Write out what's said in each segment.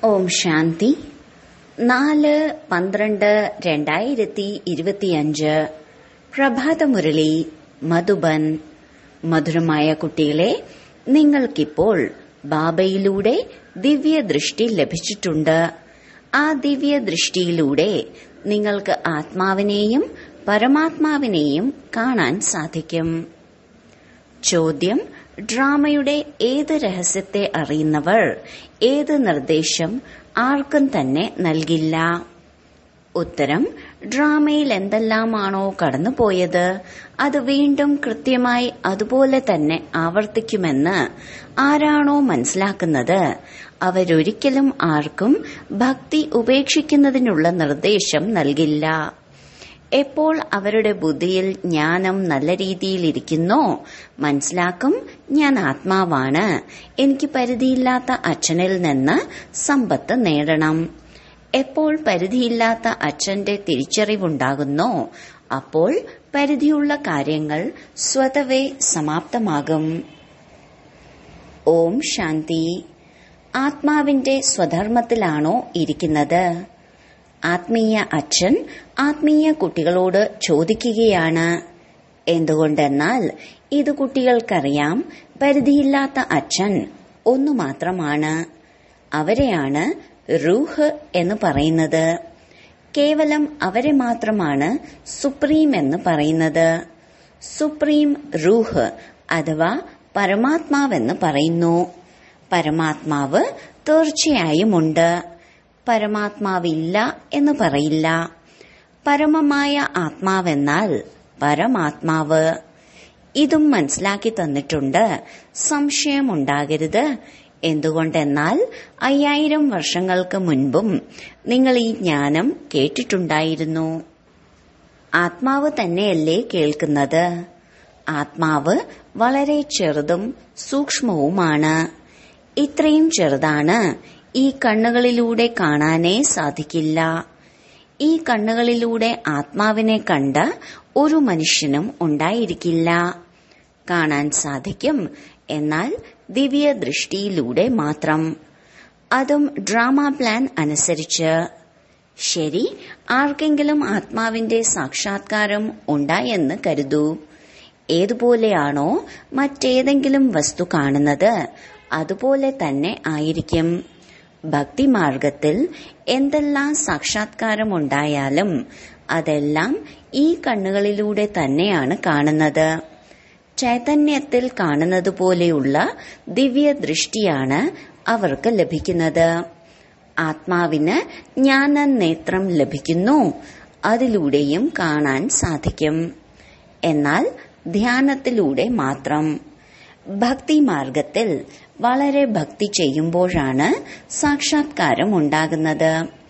ഓം ശാന്തി നാല് പന്ത്രണ്ട് രണ്ടായിരത്തി ഇരുപത്തിയഞ്ച് പ്രഭാതമുരളി മധുബൻ മധുരമായ കുട്ടികളെ നിങ്ങൾക്കിപ്പോൾ ബാബയിലൂടെ ദിവ്യദൃഷ്ടി ലഭിച്ചിട്ടുണ്ട് ആ ദിവ്യദൃഷ്ടിയിലൂടെ നിങ്ങൾക്ക് ആത്മാവിനെയും പരമാത്മാവിനെയും കാണാൻ സാധിക്കും ചോദ്യം ഡ്രാമയുടെ ഏത് രഹസ്യത്തെ അറിയുന്നവർ ഏത് നിർദ്ദേശം ആർക്കും തന്നെ നൽകില്ല ഉത്തരം ഡ്രാമയിൽ എന്തെല്ലാമാണോ കടന്നുപോയത് അത് വീണ്ടും കൃത്യമായി അതുപോലെ തന്നെ ആവർത്തിക്കുമെന്ന് ആരാണോ മനസ്സിലാക്കുന്നത് അവരൊരിക്കലും ആർക്കും ഭക്തി ഉപേക്ഷിക്കുന്നതിനുള്ള നിർദ്ദേശം നൽകില്ല എപ്പോൾ അവരുടെ ബുദ്ധിയിൽ ജ്ഞാനം നല്ല രീതിയിൽ ഇരിക്കുന്നോ മനസ്സിലാക്കും ഞാൻ ആത്മാവാണ് എനിക്ക് പരിധിയില്ലാത്ത അച്ഛനിൽ നിന്ന് സമ്പത്ത് നേടണം എപ്പോൾ പരിധിയില്ലാത്ത അച്ഛന്റെ തിരിച്ചറിവുണ്ടാകുന്നോ അപ്പോൾ പരിധിയുള്ള കാര്യങ്ങൾ സ്വതവേ സമാപ്തമാകും ഓം ശാന്തി ആത്മാവിന്റെ സ്വധർമ്മത്തിലാണോ ഇരിക്കുന്നത് ആത്മീയ അച്ഛൻ ആത്മീയ കുട്ടികളോട് ചോദിക്കുകയാണ് എന്തുകൊണ്ടെന്നാൽ ഇത് കുട്ടികൾക്കറിയാം പരിധിയില്ലാത്ത അച്ഛൻ ഒന്നു മാത്രമാണ് അവരെയാണ് റൂഹ് എന്ന് പറയുന്നത് കേവലം അവരെ മാത്രമാണ് സുപ്രീം എന്ന് പറയുന്നത് സുപ്രീം റൂഹ് അഥവാ പരമാത്മാവെന്ന് പറയുന്നു പരമാത്മാവ് തീർച്ചയായും ഉണ്ട് പരമാത്മാവില്ല എന്ന് പറയില്ല പരമമായ ആത്മാവെന്നാൽ പരമാത്മാവ് ഇതും മനസ്സിലാക്കി തന്നിട്ടുണ്ട് സംശയമുണ്ടാകരുത് എന്തുകൊണ്ടെന്നാൽ അയ്യായിരം വർഷങ്ങൾക്ക് മുൻപും നിങ്ങൾ ഈ ജ്ഞാനം കേട്ടിട്ടുണ്ടായിരുന്നു ആത്മാവ് തന്നെയല്ലേ കേൾക്കുന്നത് ആത്മാവ് വളരെ ചെറുതും സൂക്ഷ്മവുമാണ് ഇത്രയും ചെറുതാണ് ഈ കണ്ണുകളിലൂടെ കാണാനേ സാധിക്കില്ല ഈ കണ്ണുകളിലൂടെ ആത്മാവിനെ കണ്ട ഒരു മനുഷ്യനും ഉണ്ടായിരിക്കില്ല കാണാൻ സാധിക്കും എന്നാൽ ദിവ്യ ദൃഷ്ടിയിലൂടെ മാത്രം അതും ഡ്രാമ പ്ലാൻ അനുസരിച്ച് ശരി ആർക്കെങ്കിലും ആത്മാവിന്റെ സാക്ഷാത്കാരം ഉണ്ടായെന്ന് കരുതൂ ഏതുപോലെയാണോ മറ്റേതെങ്കിലും വസ്തു കാണുന്നത് അതുപോലെ തന്നെ ആയിരിക്കും ഭക്തിമാർഗത്തിൽ എന്തെല്ലാം സാക്ഷാത്കാരമുണ്ടായാലും അതെല്ലാം ഈ കണ്ണുകളിലൂടെ തന്നെയാണ് കാണുന്നത് ചൈതന്യത്തിൽ കാണുന്നത് പോലെയുള്ള ദിവ്യ ദൃഷ്ടിയാണ് അവർക്ക് ലഭിക്കുന്നത് ആത്മാവിന് ജ്ഞാന നേത്രം ലഭിക്കുന്നു അതിലൂടെയും കാണാൻ സാധിക്കും എന്നാൽ ധ്യാനത്തിലൂടെ മാത്രം ഭക്തി മാർഗത്തിൽ വളരെ ഭക്തി ചെയ്യുമ്പോഴാണ് സാക്ഷാത്കാരം ഉണ്ടാകുന്നത്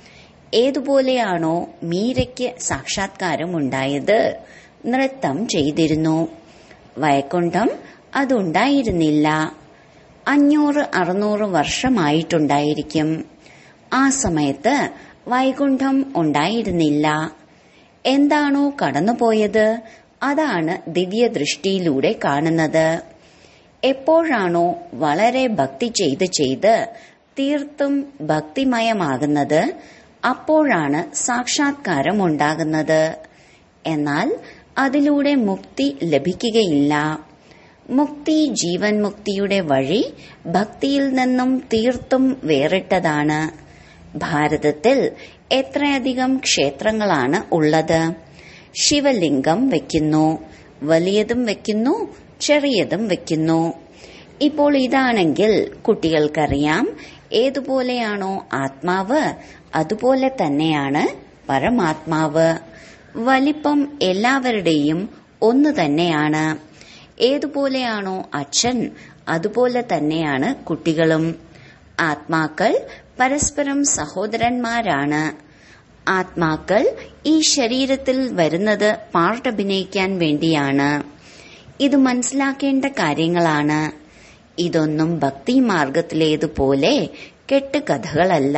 ഏതുപോലെയാണോ മീരയ്ക്ക് സാക്ഷാത്കാരം ഉണ്ടായത് നൃത്തം ചെയ്തിരുന്നു വൈകുണ്ഠം അതുണ്ടായിരുന്നില്ല അഞ്ഞൂറ് അറുന്നൂറ് വർഷമായിട്ടുണ്ടായിരിക്കും ആ സമയത്ത് വൈകുണ്ഠം ഉണ്ടായിരുന്നില്ല എന്താണോ കടന്നുപോയത് അതാണ് ദിവ്യദൃഷ്ടിയിലൂടെ കാണുന്നത് എപ്പോഴാണോ വളരെ ഭക്തി ചെയ്ത് ചെയ്ത് തീർത്തും ഭക്തിമയമാകുന്നത് അപ്പോഴാണ് സാക്ഷാത്കാരം ഉണ്ടാകുന്നത് എന്നാൽ അതിലൂടെ മുക്തി ലഭിക്കുകയില്ല മുക്തി ജീവൻ മുക്തിയുടെ വഴി ഭക്തിയിൽ നിന്നും തീർത്തും വേറിട്ടതാണ് ഭാരതത്തിൽ എത്രയധികം ക്ഷേത്രങ്ങളാണ് ഉള്ളത് ശിവലിംഗം വെക്കുന്നു വലിയതും വെക്കുന്നു ചെറിയതും വെക്കുന്നു ഇപ്പോൾ ഇതാണെങ്കിൽ കുട്ടികൾക്കറിയാം ഏതുപോലെയാണോ ആത്മാവ് അതുപോലെ തന്നെയാണ് പരമാത്മാവ് വലിപ്പം എല്ലാവരുടെയും ഒന്ന് തന്നെയാണ് ഏതുപോലെയാണോ അച്ഛൻ അതുപോലെ തന്നെയാണ് കുട്ടികളും ആത്മാക്കൾ പരസ്പരം സഹോദരന്മാരാണ് ആത്മാക്കൾ ഈ ശരീരത്തിൽ വരുന്നത് പാർട്ടഭിനയിക്കാൻ വേണ്ടിയാണ് ഇത് മനസ്സിലാക്കേണ്ട കാര്യങ്ങളാണ് ഇതൊന്നും ഭക്തി മാർഗത്തിലേതുപോലെ കെട്ടുകഥകളല്ല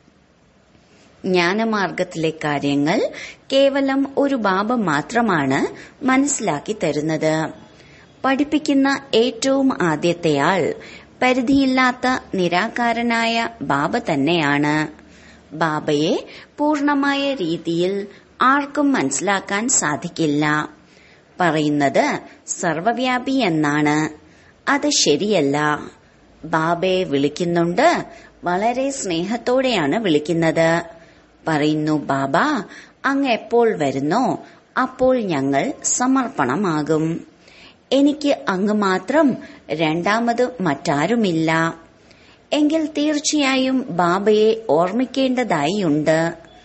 ജ്ഞാനമാർഗത്തിലെ കാര്യങ്ങൾ കേവലം ഒരു ബാബ മാത്രമാണ് മനസ്സിലാക്കി തരുന്നത് പഠിപ്പിക്കുന്ന ഏറ്റവും ആദ്യത്തെയാൾ പരിധിയില്ലാത്ത നിരാകാരനായ ബാബ തന്നെയാണ് ബാബയെ പൂർണമായ രീതിയിൽ ആർക്കും മനസ്സിലാക്കാൻ സാധിക്കില്ല പറയുന്നത് സർവവ്യാപി എന്നാണ് അത് ശരിയല്ല ബാബയെ വിളിക്കുന്നുണ്ട് വളരെ സ്നേഹത്തോടെയാണ് വിളിക്കുന്നത് പറയുന്നു ബാബ അങ്ങ് എപ്പോൾ വരുന്നോ അപ്പോൾ ഞങ്ങൾ സമർപ്പണമാകും എനിക്ക് അങ്ങ് മാത്രം രണ്ടാമത് മറ്റാരുമില്ല എങ്കിൽ തീർച്ചയായും ബാബയെ ഓർമ്മിക്കേണ്ടതായിയുണ്ട്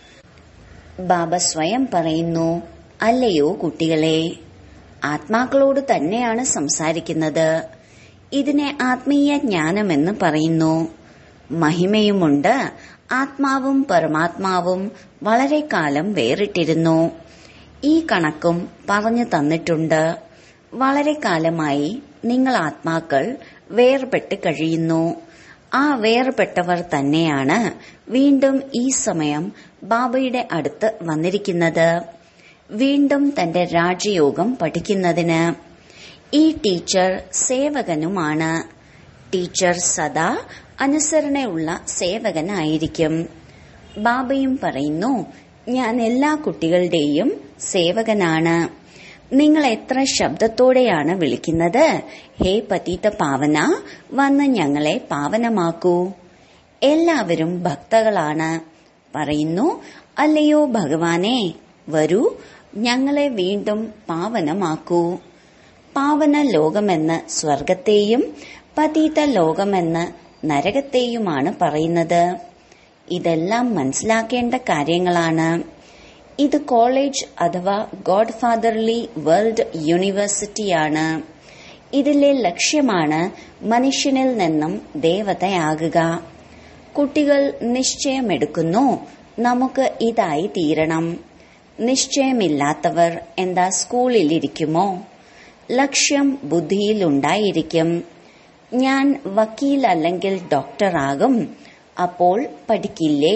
ബാബ സ്വയം പറയുന്നു അല്ലയോ കുട്ടികളെ ആത്മാക്കളോട് തന്നെയാണ് സംസാരിക്കുന്നത് ഇതിനെ ആത്മീയ ജ്ഞാനമെന്ന് പറയുന്നു മഹിമയുമുണ്ട് ആത്മാവും പരമാത്മാവും വളരെ കാലം വേറിട്ടിരുന്നു ഈ കണക്കും പറഞ്ഞു തന്നിട്ടുണ്ട് വളരെ കാലമായി നിങ്ങൾ ആത്മാക്കൾ വേർപെട്ട് കഴിയുന്നു ആ വേർപെട്ടവർ തന്നെയാണ് വീണ്ടും ഈ സമയം ബാബയുടെ അടുത്ത് വന്നിരിക്കുന്നത് വീണ്ടും തന്റെ രാജയോഗം പഠിക്കുന്നതിന് ഈ ടീച്ചർ സേവകനുമാണ് ടീച്ചർ സദാ അനുസരണയുള്ള സേവകനായിരിക്കും ബാബയും പറയുന്നു ഞാൻ എല്ലാ കുട്ടികളുടെയും സേവകനാണ് നിങ്ങൾ എത്ര ശബ്ദത്തോടെയാണ് വിളിക്കുന്നത് ഹേ പതീത പാവന വന്ന് ഞങ്ങളെ പാവനമാക്കൂ എല്ലാവരും ഭക്തകളാണ് പറയുന്നു അല്ലയോ ഭഗവാനെ വരൂ ഞങ്ങളെ വീണ്ടും പാവനമാക്കൂ പാവന ലോകമെന്ന് സ്വർഗത്തെയും പതീത ലോകമെന്ന് നരകത്തെയുമാണ് പറയുന്നത് ഇതെല്ലാം മനസ്സിലാക്കേണ്ട കാര്യങ്ങളാണ് ഇത് കോളേജ് അഥവാ ഗോഡ് ഫാദർലി വേൾഡ് യൂണിവേഴ്സിറ്റിയാണ് ഇതിലെ ലക്ഷ്യമാണ് മനുഷ്യനിൽ നിന്നും ദേവതയാകുക കുട്ടികൾ നിശ്ചയമെടുക്കുന്നു നമുക്ക് ഇതായി തീരണം നിശ്ചയമില്ലാത്തവർ എന്താ സ്കൂളിലിരിക്കുമോ ലക്ഷ്യം ബുദ്ധിയിലുണ്ടായിരിക്കും ഞാൻ വക്കീൽ അല്ലെങ്കിൽ ഡോക്ടറാകും അപ്പോൾ പഠിക്കില്ലേ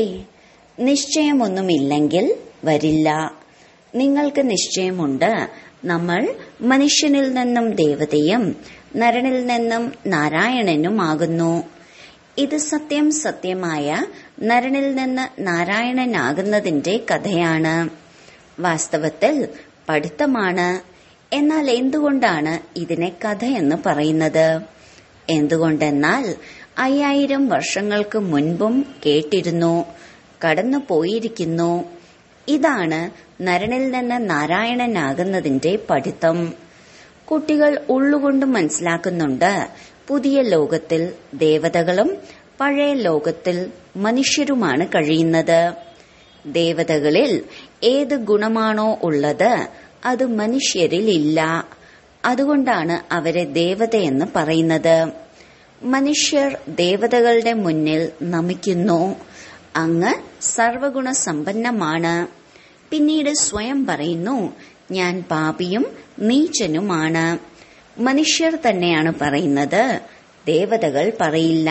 നിശ്ചയമൊന്നുമില്ലെങ്കിൽ വരില്ല നിങ്ങൾക്ക് നിശ്ചയമുണ്ട് നമ്മൾ മനുഷ്യനിൽ നിന്നും ദേവതയും നരനിൽ നിന്നും നാരായണനുമാകുന്നു ഇത് സത്യം സത്യമായ നരനിൽ നിന്ന് നാരായണനാകുന്നതിന്റെ കഥയാണ് വാസ്തവത്തിൽ പഠിത്തമാണ് എന്നാൽ എന്തുകൊണ്ടാണ് ഇതിനെ കഥയെന്ന് പറയുന്നത് എന്തുകൊണ്ടെന്നാൽ അയ്യായിരം വർഷങ്ങൾക്ക് മുൻപും കേട്ടിരുന്നു കടന്നു പോയിരിക്കുന്നു ഇതാണ് നരനിൽ നിന്ന് നാരായണനാകുന്നതിന്റെ പഠിത്തം കുട്ടികൾ ഉള്ളുകൊണ്ട് മനസ്സിലാക്കുന്നുണ്ട് പുതിയ ലോകത്തിൽ ദേവതകളും പഴയ ലോകത്തിൽ മനുഷ്യരുമാണ് കഴിയുന്നത് ദേവതകളിൽ ഏത് ഗുണമാണോ ഉള്ളത് അത് മനുഷ്യരിൽ ഇല്ല അതുകൊണ്ടാണ് അവരെ ദേവതയെന്ന് പറയുന്നത് മനുഷ്യർ ദേവതകളുടെ മുന്നിൽ നമിക്കുന്നു അങ്ങ് സർവഗുണ സമ്പന്നമാണ് പിന്നീട് സ്വയം പറയുന്നു ഞാൻ പാപിയും നീചനുമാണ് മനുഷ്യർ തന്നെയാണ് പറയുന്നത് ദേവതകൾ പറയില്ല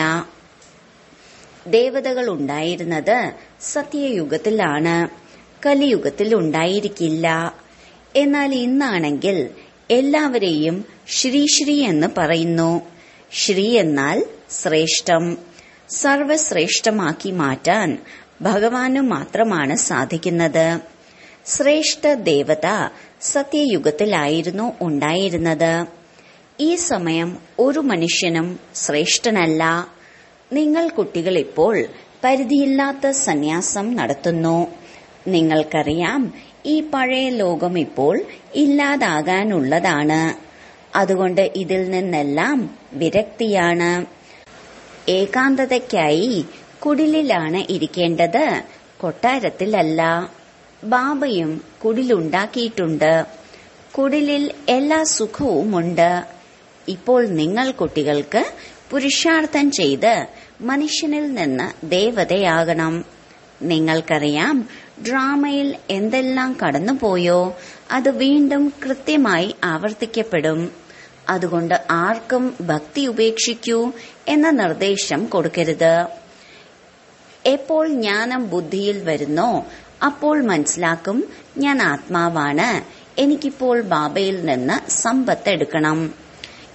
ദേവതകൾ ഉണ്ടായിരുന്നത് സത്യയുഗത്തിലാണ് കലിയുഗത്തിൽ ഉണ്ടായിരിക്കില്ല എന്നാൽ ഇന്നാണെങ്കിൽ എല്ലാവരെയും ശ്രീ ശ്രീ എന്ന് പറയുന്നു ശ്രീ എന്നാൽ ശ്രേഷ്ഠം സർവശ്രേഷ്ഠമാക്കി മാറ്റാൻ ഭഗവാനു മാത്രമാണ് സാധിക്കുന്നത് ശ്രേഷ്ഠ ദേവത സത്യയുഗത്തിലായിരുന്നു ഉണ്ടായിരുന്നത് ഈ സമയം ഒരു മനുഷ്യനും ശ്രേഷ്ഠനല്ല നിങ്ങൾ കുട്ടികൾ ഇപ്പോൾ പരിധിയില്ലാത്ത സന്യാസം നടത്തുന്നു നിങ്ങൾക്കറിയാം ഈ പഴയ ലോകം ഇപ്പോൾ ഇല്ലാതാകാനുള്ളതാണ് അതുകൊണ്ട് ഇതിൽ നിന്നെല്ലാം വിരക്തിയാണ് ഏകാന്തതയ്ക്കായി കുടിലിലാണ് ഇരിക്കേണ്ടത് കൊട്ടാരത്തിലല്ല ബാബയും കുടിലുണ്ടാക്കിയിട്ടുണ്ട് കുടിലിൽ എല്ലാ സുഖവുമുണ്ട് ഇപ്പോൾ നിങ്ങൾ കുട്ടികൾക്ക് പുരുഷാർത്ഥം ചെയ്ത് മനുഷ്യനിൽ നിന്ന് ദേവതയാകണം നിങ്ങൾക്കറിയാം ഡ്രാമയിൽ എന്തെല്ലാം കടന്നുപോയോ അത് വീണ്ടും കൃത്യമായി ആവർത്തിക്കപ്പെടും അതുകൊണ്ട് ആർക്കും ഭക്തി ഉപേക്ഷിക്കൂ എന്ന നിർദ്ദേശം കൊടുക്കരുത് എപ്പോൾ ജ്ഞാനം ബുദ്ധിയിൽ വരുന്നോ അപ്പോൾ മനസ്സിലാക്കും ഞാൻ ആത്മാവാണ് എനിക്കിപ്പോൾ ബാബയിൽ നിന്ന് സമ്പത്ത് എടുക്കണം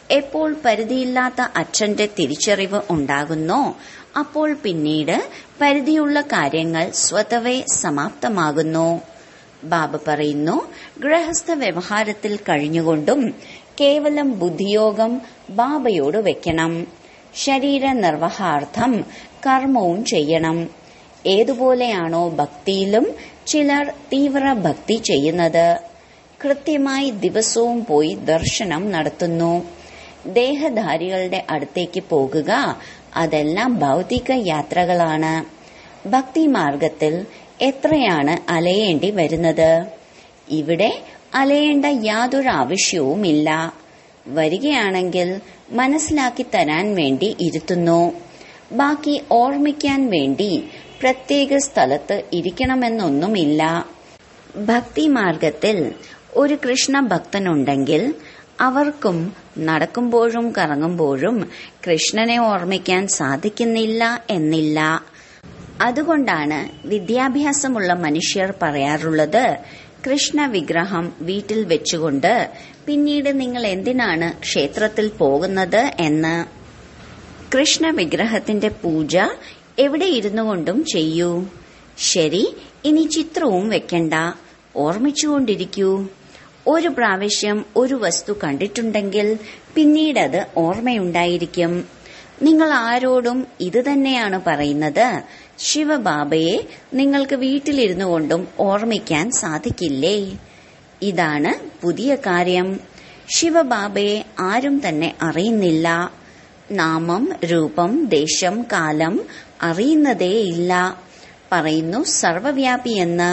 എപ്പോൾ പരിധിയില്ലാത്ത അച്ഛന്റെ തിരിച്ചറിവ് ഉണ്ടാകുന്നോ അപ്പോൾ പിന്നീട് പരിധിയുള്ള കാര്യങ്ങൾ സ്വതവേ സമാപ്തമാകുന്നു ബാബ പറയുന്നു ഗൃഹസ്ഥ വ്യവഹാരത്തിൽ കഴിഞ്ഞുകൊണ്ടും കേവലം ബുദ്ധിയോഗം ബാബയോട് വെക്കണം ശരീര നിർവഹാർത്ഥം കർമ്മവും ചെയ്യണം ഏതുപോലെയാണോ ഭക്തിയിലും ചിലർ തീവ്ര ഭക്തി ചെയ്യുന്നത് കൃത്യമായി ദിവസവും പോയി ദർശനം നടത്തുന്നു ദേഹധാരികളുടെ അടുത്തേക്ക് പോകുക അതെല്ലാം ഭൗതിക യാത്രകളാണ് ഭക്തി മാർഗത്തിൽ എത്രയാണ് അലയേണ്ടി വരുന്നത് ഇവിടെ അലയേണ്ട യാതൊരു ആവശ്യവുമില്ല വരികയാണെങ്കിൽ മനസ്സിലാക്കി തരാൻ വേണ്ടി ഇരുത്തുന്നു ബാക്കി ഓർമ്മിക്കാൻ വേണ്ടി പ്രത്യേക സ്ഥലത്ത് ഇരിക്കണമെന്നൊന്നുമില്ല ഭക്തി മാർഗത്തിൽ ഒരു കൃഷ്ണ ഭക്തനുണ്ടെങ്കിൽ അവർക്കും നടക്കുമ്പോഴും കറങ്ങുമ്പോഴും കൃഷ്ണനെ ഓർമ്മിക്കാൻ സാധിക്കുന്നില്ല എന്നില്ല അതുകൊണ്ടാണ് വിദ്യാഭ്യാസമുള്ള മനുഷ്യർ പറയാറുള്ളത് കൃഷ്ണ വിഗ്രഹം വീട്ടിൽ വെച്ചുകൊണ്ട് പിന്നീട് നിങ്ങൾ എന്തിനാണ് ക്ഷേത്രത്തിൽ പോകുന്നത് എന്ന് കൃഷ്ണ വിഗ്രഹത്തിന്റെ പൂജ എവിടെ ഇരുന്നു കൊണ്ടും ചെയ്യൂ ശരി ഇനി ചിത്രവും വെക്കണ്ട ഓർമ്മിച്ചുകൊണ്ടിരിക്കൂ ഒരു പ്രാവശ്യം ഒരു വസ്തു കണ്ടിട്ടുണ്ടെങ്കിൽ പിന്നീടത് ഓർമ്മയുണ്ടായിരിക്കും നിങ്ങൾ ആരോടും ഇത് തന്നെയാണ് പറയുന്നത് ശിവബാബയെ നിങ്ങൾക്ക് വീട്ടിലിരുന്നു കൊണ്ടും ഓർമ്മിക്കാൻ സാധിക്കില്ലേ ഇതാണ് പുതിയ കാര്യം ശിവബാബയെ ആരും തന്നെ അറിയുന്നില്ല നാമം രൂപം ദേശം കാലം അറിയുന്നതേയില്ല പറയുന്നു സർവവ്യാപിയെന്ന്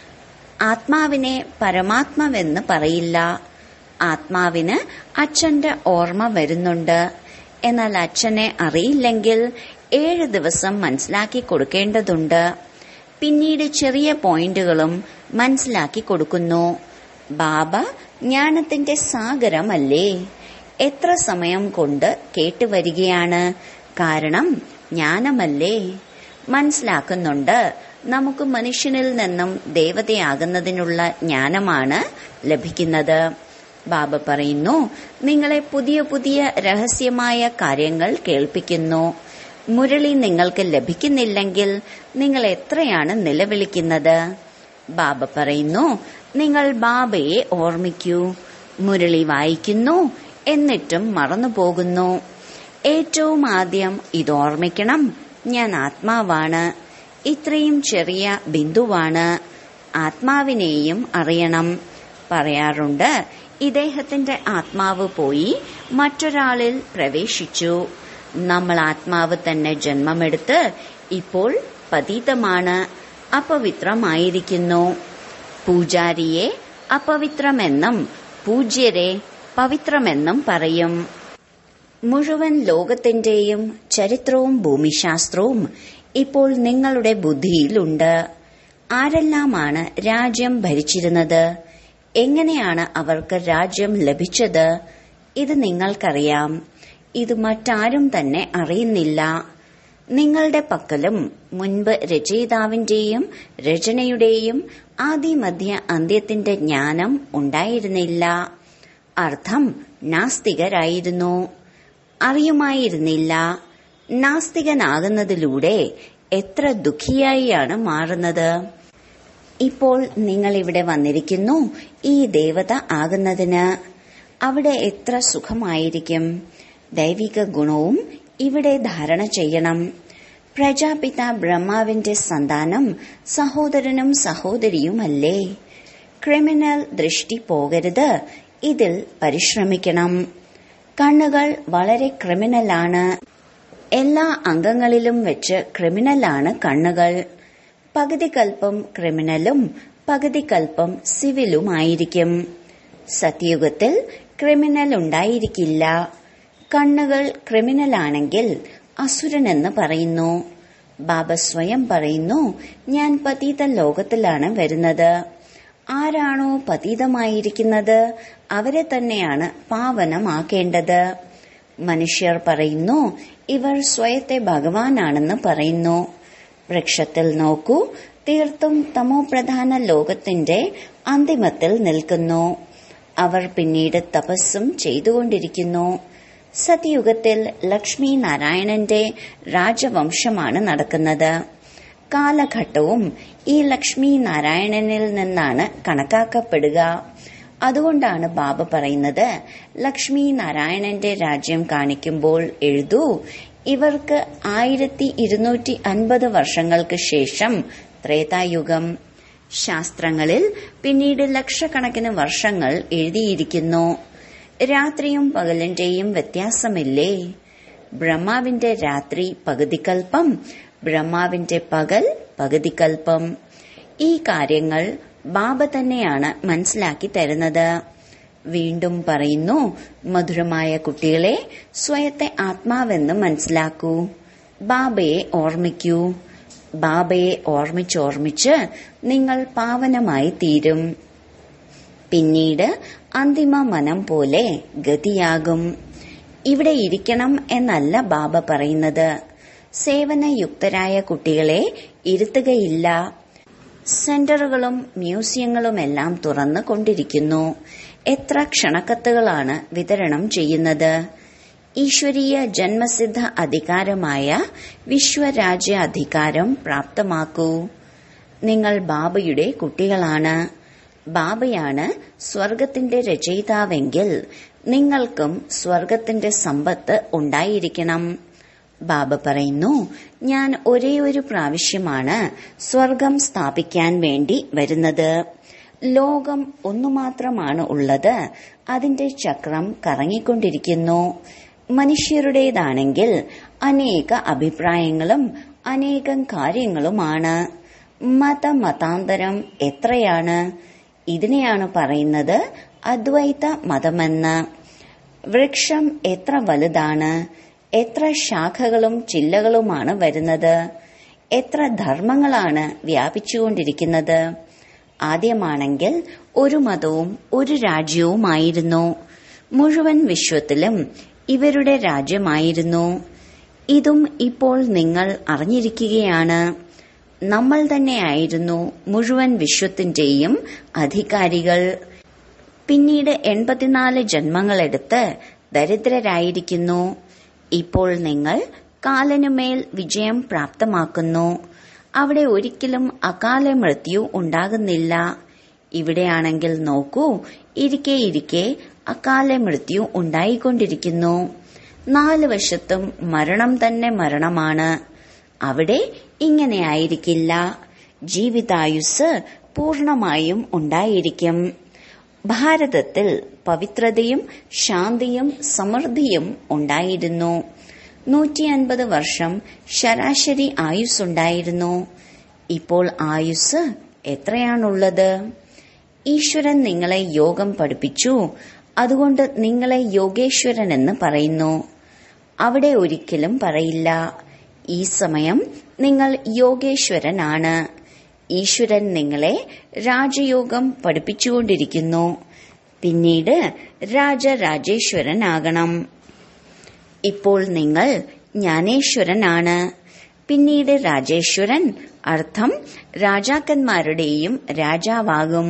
ആത്മാവിനെ പരമാത്മാവെന്ന് പറയില്ല ആത്മാവിന് അച്ഛന്റെ ഓർമ്മ വരുന്നുണ്ട് എന്നാൽ അച്ഛനെ അറിയില്ലെങ്കിൽ ഏഴ് ദിവസം മനസ്സിലാക്കി കൊടുക്കേണ്ടതുണ്ട് പിന്നീട് ചെറിയ പോയിന്റുകളും മനസ്സിലാക്കി കൊടുക്കുന്നു ബാബ ജ്ഞാനത്തിന്റെ സാഗരമല്ലേ എത്ര സമയം കൊണ്ട് കേട്ടുവരികയാണ് കാരണം ജ്ഞാനമല്ലേ മനസ്സിലാക്കുന്നുണ്ട് നമുക്ക് മനുഷ്യനിൽ നിന്നും ദേവതയാകുന്നതിനുള്ള ജ്ഞാനമാണ് ലഭിക്കുന്നത് ബാബ പറയുന്നു നിങ്ങളെ പുതിയ പുതിയ രഹസ്യമായ കാര്യങ്ങൾ കേൾപ്പിക്കുന്നു മുരളി നിങ്ങൾക്ക് ലഭിക്കുന്നില്ലെങ്കിൽ നിങ്ങൾ എത്രയാണ് നിലവിളിക്കുന്നത് ബാബ പറയുന്നു നിങ്ങൾ ബാബയെ ഓർമ്മിക്കൂ മുരളി വായിക്കുന്നു എന്നിട്ടും മറന്നുപോകുന്നു ഏറ്റവും ആദ്യം ഇത് ഓർമ്മിക്കണം ഞാൻ ആത്മാവാണ് ഇത്രയും ചെറിയ ബിന്ദുവാണ് ആത്മാവിനെയും അറിയണം പറയാറുണ്ട് ഇദ്ദേഹത്തിന്റെ ആത്മാവ് പോയി മറ്റൊരാളിൽ പ്രവേശിച്ചു നമ്മൾ ആത്മാവ് തന്നെ ജന്മമെടുത്ത് ഇപ്പോൾ പതീതമാണ് അപവിത്രമായിരിക്കുന്നു പൂജാരിയെ അപവിത്രമെന്നും പൂജ്യരെ പവിത്രമെന്നും പറയും മുഴുവൻ ലോകത്തിന്റെയും ചരിത്രവും ഭൂമിശാസ്ത്രവും ഇപ്പോൾ നിങ്ങളുടെ ബുദ്ധിയിലുണ്ട് ആരെല്ലാമാണ് രാജ്യം ഭരിച്ചിരുന്നത് എങ്ങനെയാണ് അവർക്ക് രാജ്യം ലഭിച്ചത് ഇത് നിങ്ങൾക്കറിയാം ഇത് മറ്റാരും തന്നെ അറിയുന്നില്ല നിങ്ങളുടെ പക്കലും മുൻപ് രചയിതാവിന്റെയും രചനയുടെയും ആദിമധ്യ അന്ത്യത്തിന്റെ ജ്ഞാനം ഉണ്ടായിരുന്നില്ല അർത്ഥം നാസ്തികരായിരുന്നു അറിയുമായിരുന്നില്ല നാസ്തികനാകുന്നതിലൂടെ എത്ര ദുഃഖിയായിയാണ് മാറുന്നത് ഇപ്പോൾ നിങ്ങൾ ഇവിടെ വന്നിരിക്കുന്നു ഈ ദേവത ആകുന്നതിന് അവിടെ എത്ര സുഖമായിരിക്കും ദൈവിക ഗുണവും ഇവിടെ ധാരണ ചെയ്യണം പ്രജാപിത ബ്രഹ്മാവിന്റെ സന്താനം സഹോദരനും സഹോദരിയുമല്ലേ ക്രിമിനൽ ദൃഷ്ടി പോകരുത് ഇതിൽ പരിശ്രമിക്കണം കണ്ണുകൾ വളരെ ക്രിമിനലാണ് എല്ലാ അംഗങ്ങളിലും വെച്ച് ക്രിമിനലാണ് കണ്ണുകൾ പകുതി കൽപ്പം ക്രിമിനലും പകുതി കൽപ്പം സിവിലുമായിരിക്കും സത്യയുഗത്തിൽ ക്രിമിനൽ ഉണ്ടായിരിക്കില്ല കണ്ണുകൾ ക്രിമിനലാണെങ്കിൽ അസുരനെന്ന് പറയുന്നു ബാബ സ്വയം പറയുന്നു ഞാൻ പതീത ലോകത്തിലാണ് വരുന്നത് ആരാണോ പതീതമായിരിക്കുന്നത് അവരെ തന്നെയാണ് പാവനമാക്കേണ്ടത് മനുഷ്യർ പറയുന്നു ഇവർ സ്വയത്തെ ഭഗവാനാണെന്ന് പറയുന്നു വൃക്ഷത്തിൽ നോക്കൂ തീർത്തും തമോപ്രധാന ലോകത്തിന്റെ അന്തിമത്തിൽ നിൽക്കുന്നു അവർ പിന്നീട് തപസ്സും ചെയ്തുകൊണ്ടിരിക്കുന്നു സത്യയുഗത്തിൽ ലക്ഷ്മി നാരായണന്റെ രാജവംശമാണ് നടക്കുന്നത് കാലഘട്ടവും ഈ ലക്ഷ്മി നാരായണനിൽ നിന്നാണ് കണക്കാക്കപ്പെടുക അതുകൊണ്ടാണ് ബാബ പറയുന്നത് ലക്ഷ്മി നാരായണന്റെ രാജ്യം കാണിക്കുമ്പോൾ എഴുതൂ ഇവർക്ക് ആയിരത്തി ഇരുന്നൂറ്റി അൻപത് വർഷങ്ങൾക്ക് ശേഷം ത്രേതായുഗം ശാസ്ത്രങ്ങളിൽ പിന്നീട് ലക്ഷക്കണക്കിന് വർഷങ്ങൾ എഴുതിയിരിക്കുന്നു രാത്രിയും പകലിന്റെയും വ്യത്യാസമില്ലേ ബ്രഹ്മാവിന്റെ രാത്രി പകുതിക്കൽപ്പം ബ്രഹ്മാവിന്റെ പകൽ പകുതിക്കൽപ്പം ഈ കാര്യങ്ങൾ ബാബ തന്നെയാണ് മനസ്സിലാക്കി തരുന്നത് വീണ്ടും പറയുന്നു മധുരമായ കുട്ടികളെ സ്വയത്തെ ആത്മാവെന്ന് മനസ്സിലാക്കൂ ബാബയെ ഓർമ്മിക്കൂ ബാബയെ ഓർമ്മിച്ചോർമ്മിച്ച് നിങ്ങൾ പാവനമായി തീരും പിന്നീട് അന്തിമ മനം പോലെ ഗതിയാകും ഇവിടെ ഇരിക്കണം എന്നല്ല ബാബ പറയുന്നത് സേവനയുക്തരായ കുട്ടികളെ ഇരുത്തുകയില്ല സെന്ററുകളും മ്യൂസിയങ്ങളുമെല്ലാം തുറന്നു കൊണ്ടിരിക്കുന്നു എത്ര ക്ഷണക്കത്തുകളാണ് വിതരണം ചെയ്യുന്നത് ഈശ്വരീയ ജന്മസിദ്ധ അധികാരമായ വിശ്വരാജ്യ അധികാരം പ്രാപ്തമാക്കൂ നിങ്ങൾ ബാബയുടെ കുട്ടികളാണ് ബാബയാണ് സ്വർഗത്തിന്റെ രചയിതാവെങ്കിൽ നിങ്ങൾക്കും സ്വർഗത്തിന്റെ സമ്പത്ത് ഉണ്ടായിരിക്കണം ബാബ പറയുന്നു ഞാൻ ഒരേ ഒരു പ്രാവശ്യമാണ് സ്വർഗം സ്ഥാപിക്കാൻ വേണ്ടി വരുന്നത് ലോകം ഒന്നു മാത്രമാണ് ഉള്ളത് അതിന്റെ ചക്രം കറങ്ങിക്കൊണ്ടിരിക്കുന്നു മനുഷ്യരുടേതാണെങ്കിൽ അനേക അഭിപ്രായങ്ങളും അനേകം കാര്യങ്ങളുമാണ് മതമതാന്തരം എത്രയാണ് ഇതിനെയാണ് പറയുന്നത് അദ്വൈത മതമെന്ന് വൃക്ഷം എത്ര വലുതാണ് എത്ര ശാഖകളും ചില്ലകളുമാണ് വരുന്നത് എത്ര ധർമ്മങ്ങളാണ് വ്യാപിച്ചുകൊണ്ടിരിക്കുന്നത് ആദ്യമാണെങ്കിൽ ഒരു മതവും ഒരു രാജ്യവുമായിരുന്നു മുഴുവൻ വിശ്വത്തിലും ഇവരുടെ രാജ്യമായിരുന്നു ഇതും ഇപ്പോൾ നിങ്ങൾ അറിഞ്ഞിരിക്കുകയാണ് നമ്മൾ തന്നെയായിരുന്നു മുഴുവൻ വിശ്വത്തിന്റെയും അധികാരികൾ പിന്നീട് എൺപത്തിനാല് ജന്മങ്ങളെടുത്ത് ദരിദ്രരായിരിക്കുന്നു ഇപ്പോൾ നിങ്ങൾ കാലനുമേൽ വിജയം പ്രാപ്തമാക്കുന്നു അവിടെ ഒരിക്കലും അകാല മൃത്യു ഉണ്ടാകുന്നില്ല ഇവിടെയാണെങ്കിൽ നോക്കൂ ഇരിക്കെ ഇരിക്കെ അകാല മൃത്യു ഉണ്ടായിക്കൊണ്ടിരിക്കുന്നു നാല് വശത്തും മരണം തന്നെ മരണമാണ് അവിടെ ഇങ്ങനെയായിരിക്കില്ല ജീവിതായുസ് പൂർണമായും ഉണ്ടായിരിക്കും ഭാരതത്തിൽ പവിത്രതയും ശാന്തിയും സമൃദ്ധിയും ഉണ്ടായിരുന്നു നൂറ്റി അൻപത് വർഷം ശരാശരി ആയുസ്സുണ്ടായിരുന്നു ഇപ്പോൾ ആയുസ് എത്രയാണുള്ളത് ഈശ്വരൻ നിങ്ങളെ യോഗം പഠിപ്പിച്ചു അതുകൊണ്ട് നിങ്ങളെ യോഗേശ്വരൻ എന്ന് പറയുന്നു അവിടെ ഒരിക്കലും പറയില്ല ഈ സമയം നിങ്ങൾ യോഗേശ്വരനാണ് ഈശ്വരൻ നിങ്ങളെ രാജയോഗം പഠിപ്പിച്ചുകൊണ്ടിരിക്കുന്നു പിന്നീട് രാജരാജേശ്വരനാകണം ഇപ്പോൾ നിങ്ങൾ ജ്ഞാനേശ്വരനാണ് പിന്നീട് രാജേശ്വരൻ അർത്ഥം രാജാക്കന്മാരുടെയും രാജാവാകും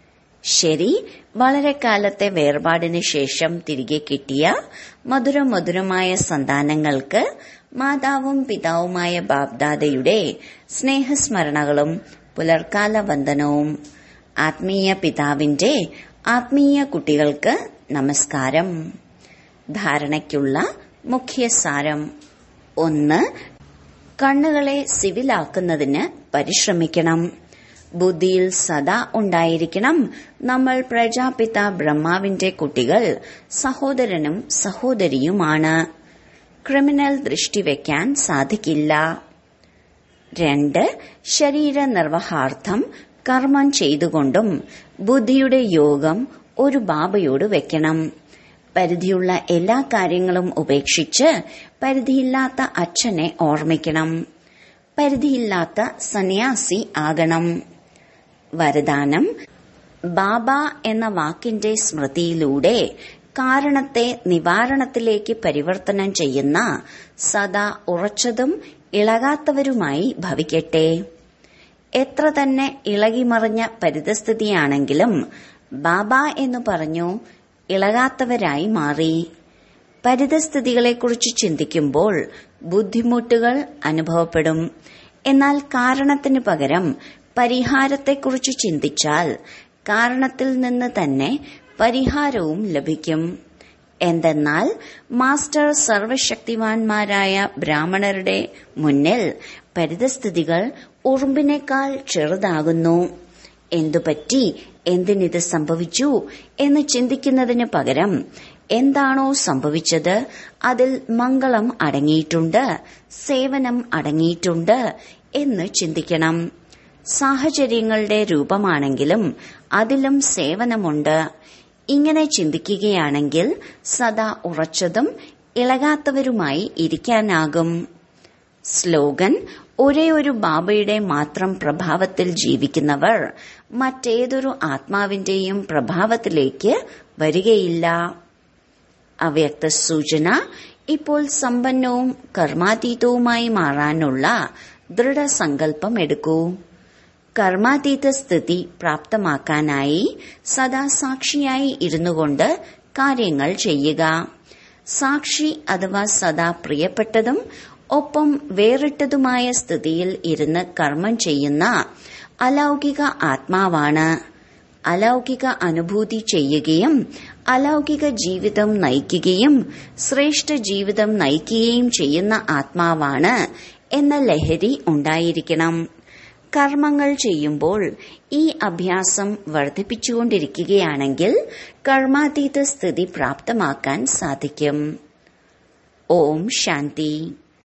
ശരി വളരെ കാലത്തെ വേർപാടിന് ശേഷം തിരികെ കിട്ടിയ മധുര മധുരമായ സന്താനങ്ങൾക്ക് മാതാവും പിതാവുമായ ബാബ്ദാദയുടെ സ്നേഹസ്മരണകളും പുലർക്കാല വന്ദനവും ആത്മീയ പിതാവിന്റെ ആത്മീയ കുട്ടികൾക്ക് നമസ്കാരം ധാരണയ്ക്കുള്ള മുഖ്യ സാരം ഒന്ന് കണ്ണുകളെ സിവിലാക്കുന്നതിന് പരിശ്രമിക്കണം ബുദ്ധിയിൽ സദാ ഉണ്ടായിരിക്കണം നമ്മൾ പ്രജാപിത ബ്രഹ്മാവിന്റെ കുട്ടികൾ സഹോദരനും സഹോദരിയുമാണ് ക്രിമിനൽ ദൃഷ്ടി വയ്ക്കാൻ സാധിക്കില്ല രണ്ട് ശരീര നിർവഹാർത്ഥം കർമ്മം ചെയ്തുകൊണ്ടും ബുദ്ധിയുടെ യോഗം ഒരു ബാബയോട് വെക്കണം പരിധിയുള്ള എല്ലാ കാര്യങ്ങളും ഉപേക്ഷിച്ച് പരിധിയില്ലാത്ത അച്ഛനെ ഓർമ്മിക്കണം പരിധിയില്ലാത്ത സന്യാസി ആകണം വരദാനം ബാബ എന്ന വാക്കിന്റെ സ്മൃതിയിലൂടെ കാരണത്തെ നിവാരണത്തിലേക്ക് പരിവർത്തനം ചെയ്യുന്ന സദാ ഉറച്ചതും ഇളകാത്തവരുമായി ഭവിക്കട്ടെ എത്ര തന്നെ ഇളകിമറിഞ്ഞ പരിതസ്ഥിതിയാണെങ്കിലും ബാബ എന്ന് പറഞ്ഞു ഇളകാത്തവരായി മാറി പരിതസ്ഥിതികളെക്കുറിച്ച് ചിന്തിക്കുമ്പോൾ ബുദ്ധിമുട്ടുകൾ അനുഭവപ്പെടും എന്നാൽ കാരണത്തിന് പകരം പരിഹാരത്തെക്കുറിച്ച് ചിന്തിച്ചാൽ കാരണത്തിൽ നിന്ന് തന്നെ പരിഹാരവും ലഭിക്കും എന്തെന്നാൽ മാസ്റ്റർ സർവശക്തിവാൻമാരായ ബ്രാഹ്മണരുടെ മുന്നിൽ പരിതസ്ഥിതികൾ ഉറുമ്പിനേക്കാൾ ചെറുതാകുന്നു എന്തുപറ്റി എന്തിനിത് സംഭവിച്ചു എന്ന് ചിന്തിക്കുന്നതിന് പകരം എന്താണോ സംഭവിച്ചത് അതിൽ മംഗളം അടങ്ങിയിട്ടുണ്ട് സേവനം അടങ്ങിയിട്ടുണ്ട് എന്ന് ചിന്തിക്കണം സാഹചര്യങ്ങളുടെ രൂപമാണെങ്കിലും അതിലും സേവനമുണ്ട് ഇങ്ങനെ ചിന്തിക്കുകയാണെങ്കിൽ സദാ ഉറച്ചതും ഇളകാത്തവരുമായി ഇരിക്കാനാകും സ്ലോഗൻ ഒരേ ഒരു ബാബയുടെ മാത്രം പ്രഭാവത്തിൽ ജീവിക്കുന്നവർ മറ്റേതൊരു ആത്മാവിന്റെയും പ്രഭാവത്തിലേക്ക് വരികയില്ല അവ്യക്ത സൂചന ഇപ്പോൾ സമ്പന്നവും കർമാതീതവുമായി മാറാനുള്ള ദൃഢസങ്കല്പം എടുക്കൂ കർമാതീത സ്ഥിതി പ്രാപ്തമാക്കാനായി സദാ സാക്ഷിയായി ഇരുന്നുകൊണ്ട് കാര്യങ്ങൾ ചെയ്യുക സാക്ഷി അഥവാ സദാ പ്രിയപ്പെട്ടതും ഒപ്പം വേറിട്ടതുമായ സ്ഥിതിയിൽ ഇരുന്ന് കർമ്മം ചെയ്യുന്ന അലൗകിക ആത്മാവാണ് അലൗകിക അനുഭൂതി ചെയ്യുകയും അലൗകിക ജീവിതം നയിക്കുകയും ശ്രേഷ്ഠ ജീവിതം നയിക്കുകയും ചെയ്യുന്ന ആത്മാവാണ് എന്ന ലഹരി ഉണ്ടായിരിക്കണം കർമ്മങ്ങൾ ചെയ്യുമ്പോൾ ഈ അഭ്യാസം വർദ്ധിപ്പിച്ചുകൊണ്ടിരിക്കുകയാണെങ്കിൽ കർമാതീത സ്ഥിതി പ്രാപ്തമാക്കാൻ സാധിക്കും ഓം ശാന്തി